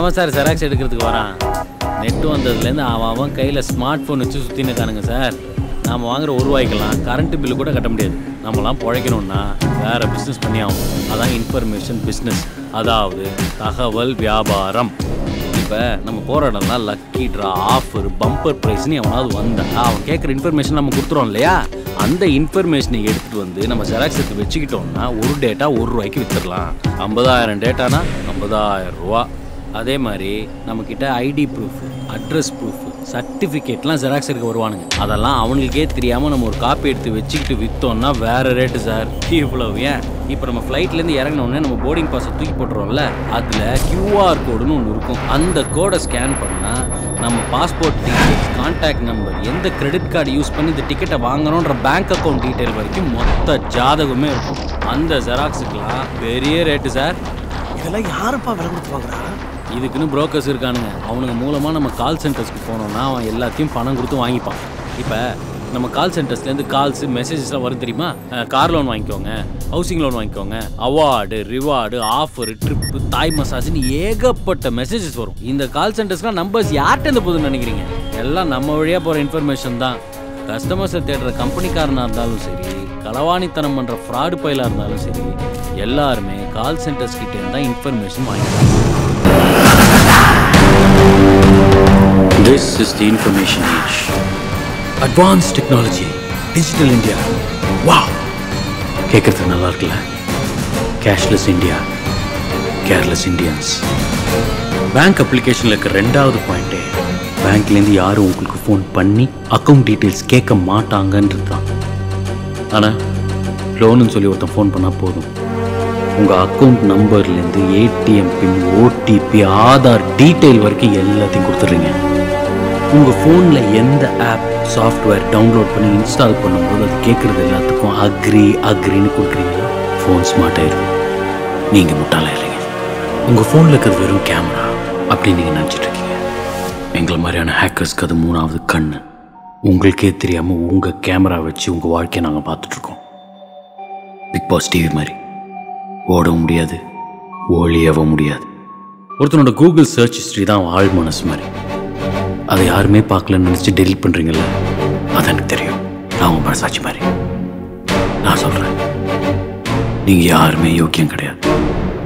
எவன் sir xerox எடுக்கிறதுக்கு வரான் நெட்டு வந்ததுலேருந்து அவன் அவன் கையில் ஸ்மார்ட் ஃபோன் வச்சு சுற்றின்னு இருக்கானுங்க சார் நாம் வாங்குற ஒரு ரூபாய்க்கெல்லாம் கரண்ட் பில்லு கூட கட்ட முடியாது நம்மலாம் பிழைக்கணும்னா வேறு பிஸ்னஸ் பண்ணி ஆகும் அதான் இன்ஃபர்மேஷன் பிஸ்னஸ் அதாவது தகவல் வியாபாரம் இப்போ நம்ம போகிற இடம்லாம் லக்கி ட்ரா ஆஃபர் பம்பர் ப்ரைஸ்னு எவனாவது வந்தா அவன் கேட்குற இன்ஃபர்மேஷன் நம்ம கொடுத்துறோம் இல்லையா அந்த இன்ஃபர்மேஷனை எடுத்துகிட்டு வந்து நம்ம ஜெராக்ஸ் எடுத்து வச்சுக்கிட்டோம்னா ஒரு டேட்டா ஒரு ரூபாய்க்கு விற்றுடலாம் ஐம்பதாயிரம் டேட்டானா ஐம்பதாயிரம் ரூபா அதே மாதிரி நம்மக்கிட்ட ஐடி ப்ரூஃப் அட்ரஸ் ப்ரூஃப் சர்டிஃபிகேட்லாம் ஜெராக்ஸ் எடுக்க வருவானுங்க அதெல்லாம் அவனுங்களுக்கே தெரியாமல் நம்ம ஒரு காப்பி எடுத்து வச்சுக்கிட்டு விற்றோம்னா வேற ரேட்டு சார் இவ்வளவு ஏன் இப்போ நம்ம ஃப்ளைட்லேருந்து இறங்கின உடனே நம்ம போர்டிங் பாஸை தூக்கி போட்டுறோம்ல அதில் QR கோடுன்னு ஒன்று இருக்கும் அந்த கோடை ஸ்கேன் பண்ணால் நம்ம பாஸ்போர்ட் டீட்டெயில்ஸ் கான்டாக்ட் நம்பர் எந்த கிரெடிட் கார்டு யூஸ் பண்ணி இந்த டிக்கெட்டை வாங்குறோன்ற பேங்க் அக்கௌண்ட் டீட்டெயில் வரைக்கும் மொத்த ஜாதகமே இருக்கும் அந்த ஜெராக்ஸுக்கெல்லாம் பெரிய ரேட்டு சார் இதெல்லாம் யாருப்பா விலை கொடுத்து வாங்குறா இதுக்குன்னு புரோக்கர்ஸ் இருக்கானுங்க அவனுங்க மூலமாக நம்ம கால் சென்டர்ஸ்க்கு போனோம்னா அவன் எல்லாத்தையும் பணம் கொடுத்து வாங்கிப்பான் இப்போ நம்ம கால் சென்டர்ஸ்லேருந்து கால்ஸ் மெசேஜஸ்லாம் வரும் தெரியுமா கார் லோன் வாங்கிக்கோங்க ஹவுசிங் லோன் வாங்கிக்கோங்க award reward offer trip Thai மசாஜ்னு ஏகப்பட்ட மெசேஜஸ் வரும் இந்த கால் சென்டர்ஸ்லாம் நம்பர்ஸ் யார்கிட்ட இருந்து போகுதுன்னு நினைக்கிறீங்க எல்லாம் நம்ம வழியாக போகிற இன்ஃபர்மேஷன் தான் கஸ்டமர்ஸை தேடுற கம்பெனிக்காரனாக இருந்தாலும் சரி களவாணித்தனம் பண்ணுற ஃப்ராடு பயிலாக இருந்தாலும் சரி எல்லாருமே கால் சென்டர்ஸ் கிட்டே இருந்தால் தான் இன்ஃபர்மேஷன் வாங்கிக்கிறாங்க This is the information age. Advanced technology, digital India. Wow! கேட்கறதுக்கு நல்லா இருக்குல்ல cashless India careless Indians bank அப்ளிகேஷனில் இருக்க ரெண்டாவது பாயிண்ட்டே பேங்க்லேருந்து யாரும் உங்களுக்கு ஃபோன் பண்ணி அக்கௌண்ட் டீட்டெயில்ஸ் கேட்க மாட்டாங்கன்றது தான் ஆனால் லோனுன்னு சொல்லி ஒருத்தன் ஃபோன் பண்ணால் போதும் உங்கள் அக்கௌண்ட் நம்பர்லேருந்து ATM PIN OTP Aadhaar detail வரைக்கும் எல்லாத்தையும் கொடுத்துட்றீங்க உங்கள் ஃபோனில் எந்த ஆப் சாஃப்ட்வேர் டவுன்லோட் பண்ணி இன்ஸ்டால் பண்ணும்போது அது கேட்குறது எல்லாத்துக்கும் அக்ரி அக்ரின்னு கொடுக்குறீங்களா ஃபோன் ஸ்மார்ட் ஆயிடுது நீங்கள் முட்டாளாயிடுறீங்க உங்கள் ஃபோனில் இருக்கிறது வெறும் கேமரா அப்படின்னு நீங்கள் நினச்சிட்டு இருக்கீங்க எங்களை மாதிரியான ஹேக்கர்ஸ்க்கு அது மூணாவது கண்ணு உங்களுக்கே தெரியாமல் உங்கள் கேமரா வச்சு உங்கள் வாழ்க்கையை நாங்கள் பார்த்துட்ருக்கோம் பிக் பாஸ் டிவி மாதிரி ஓடவும் முடியாது ஒளியவும் முடியாது ஒருத்தனோட கூகுள் சர்ச் ஹிஸ்ட்ரி தான் அவன் ஆழ் மனசு மாதிரி அதை யாருமே பார்க்கலன்னு நினச்சி டெலிட் பண்ணுறீங்கல்ல அது எனக்கு தெரியும் நான் உன் மனசாட்சி மாதிரி நான் சொல்கிறேன் நீங்கள் யாருமே யோக்கியம் கிடையாது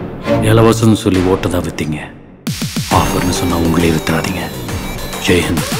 இலவசம்னு சொல்லி ஓட்டதான் விற்றீங்க ஆஃபர்னு சொன்னால் உங்களே வித்துறாதீங்க ஜெய்ஹிந்த்